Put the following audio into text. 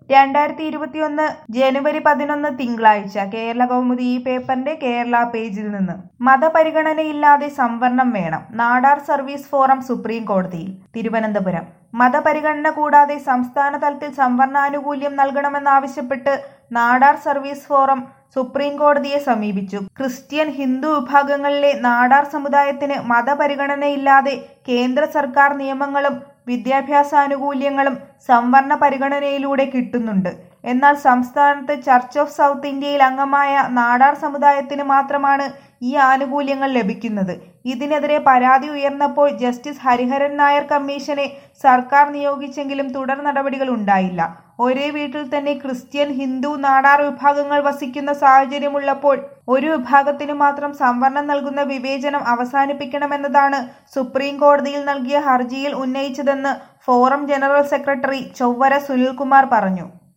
രണ്ടായിരത്തി ഇരുപത്തിയൊന്ന് ജനുവരി പതിനൊന്ന് തിങ്കളാഴ്ച കേരള കൗമുദി ഈ പേപ്പറിന്റെ കേരള പേജിൽ നിന്ന് മതപരിഗണനയില്ലാതെ സംവരണം വേണം നാടാർ സർവീസ് ഫോറം സുപ്രീം കോടതിയിൽ തിരുവനന്തപുരം മതപരിഗണന കൂടാതെ സംസ്ഥാന തലത്തിൽ സംവരണാനുകൂല്യം നൽകണമെന്നാവശ്യപ്പെട്ട് നാടാർ സർവീസ് ഫോറം സുപ്രീം കോടതിയെ സമീപിച്ചു ക്രിസ്ത്യൻ ഹിന്ദു വിഭാഗങ്ങളിലെ നാടാർ സമുദായത്തിന് മതപരിഗണനയില്ലാതെ കേന്ദ്ര സർക്കാർ നിയമങ്ങളും വിദ്യാഭ്യാസാനുകൂല്യങ്ങളും സംവരണ പരിഗണനയിലൂടെ കിട്ടുന്നുണ്ട് എന്നാൽ സംസ്ഥാനത്ത് ചർച്ച് ഓഫ് സൗത്ത് ഇന്ത്യയിൽ അംഗമായ നാടാർ സമുദായത്തിന് മാത്രമാണ് ഈ ആനുകൂല്യങ്ങൾ ലഭിക്കുന്നത് ഇതിനെതിരെ പരാതി ഉയർന്നപ്പോൾ ജസ്റ്റിസ് ഹരിഹരൻ നായർ കമ്മീഷനെ സർക്കാർ നിയോഗിച്ചെങ്കിലും തുടർ നടപടികൾ ഉണ്ടായില്ല ഒരേ വീട്ടിൽ തന്നെ ക്രിസ്ത്യൻ ഹിന്ദു നാടാർ വിഭാഗങ്ങൾ വസിക്കുന്ന സാഹചര്യമുള്ളപ്പോൾ ഒരു വിഭാഗത്തിനു മാത്രം സംവരണം നൽകുന്ന വിവേചനം അവസാനിപ്പിക്കണമെന്നതാണ് സുപ്രീം കോടതിയിൽ നൽകിയ ഹർജിയിൽ ഉന്നയിച്ചതെന്ന് forum general secretary Chowara Sunilkumar പറഞ്ഞു